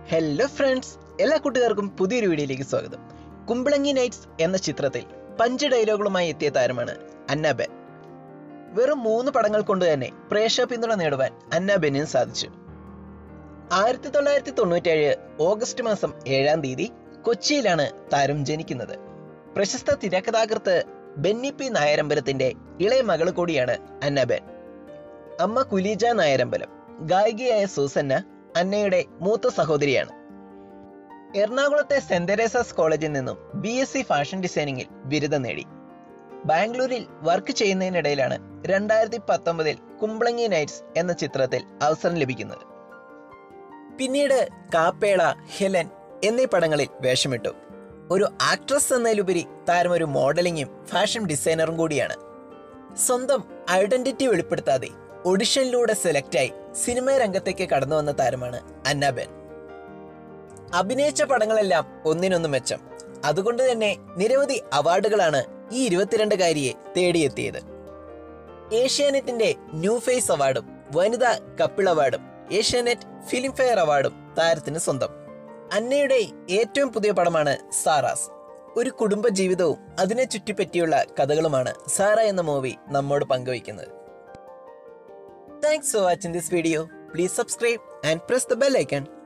hello friends എല്ലാ കൂട്ടുകാർക്കും പുതിയൊരു വീഡിയോയിലേക്ക് സ്വാഗതം കുമ്പളങ്ങി നൈറ്റ്സ് എന്ന ചിത്രത്തിൽ പഞ്ച് ഡയലോഗുകളുമായി എത്തിയ താരമാണ് അന്നാബെൻ വെറും മൂന്ന് പടങ്ങൾ കൊണ്ട് തന്നെ പ്രേക്ഷക പിന്തുണ നേടുവാൻ അന്നാബെന്നിന് സാധിച്ചു ആയിരത്തി തൊള്ളായിരത്തി തൊണ്ണൂറ്റേഴ് ഓഗസ്റ്റ് മാസം ഏഴാം തീയതി കൊച്ചിയിലാണ് താരം ജനിക്കുന്നത് പ്രശസ്ത തിരക്കഥാകൃത്ത് ബെന്നി പി നായരമ്പലത്തിന്റെ ഇളയ മകള് കൂടിയാണ് അന്നബെൻ അമ്മ കുലീജ നായരമ്പലം ഗായികയായ സൂസന്ന അന്നയുടെ മൂത്ത സഹോദരിയാണ് എറണാകുളത്തെ സെന്റ് തെരേസാസ് കോളേജിൽ നിന്നും ബി എസ് സി ഫാഷൻ ഡിസൈനിങ്ങിൽ ബിരുദം നേടി ബാംഗ്ലൂരിൽ വർക്ക് ചെയ്യുന്നതിനിടയിലാണ് രണ്ടായിരത്തി പത്തൊമ്പതിൽ കുമ്പളങ്ങി നൈറ്റ്സ് എന്ന ചിത്രത്തിൽ അവസരം ലഭിക്കുന്നത് പിന്നീട് കാപ്പേള ഹെലൻ എന്നീ പടങ്ങളിൽ വേഷമിട്ടു ഒരു ആക്ട്രസ് എന്നതിലുപരി താരം ഒരു മോഡലിംഗും ഫാഷൻ ഡിസൈനറും കൂടിയാണ് സ്വന്തം ഐഡന്റിറ്റി വെളിപ്പെടുത്താതെ ഓഡിഷനിലൂടെ സെലക്റ്റായി സിനിമാ രംഗത്തേക്ക് കടന്നു വന്ന താരമാണ് അന്നാബെൻ അഭിനയിച്ച പടങ്ങളെല്ലാം ഒന്നിനൊന്ന് മെച്ചം അതുകൊണ്ട് തന്നെ നിരവധി അവാർഡുകളാണ് ഈ ഇരുപത്തിരണ്ടുകാരിയെ തേടിയെത്തിയത് ഏഷ്യാനെറ്റിന്റെ ന്യൂ ഫേസ് അവാർഡും വനിതാ കപ്പിൾ അവാർഡും ഏഷ്യാനെറ്റ് ഫിലിം ഫെയർ അവാർഡും താരത്തിന് സ്വന്തം അന്നയുടെ ഏറ്റവും പുതിയ പടമാണ് സാറാസ് ഒരു കുടുംബ ജീവിതവും അതിനെ ചുറ്റിപ്പറ്റിയുള്ള കഥകളുമാണ് സാറ എന്ന മൂവി നമ്മോട് പങ്കുവയ്ക്കുന്നത് thanks for watching this video please subscribe and press the bell icon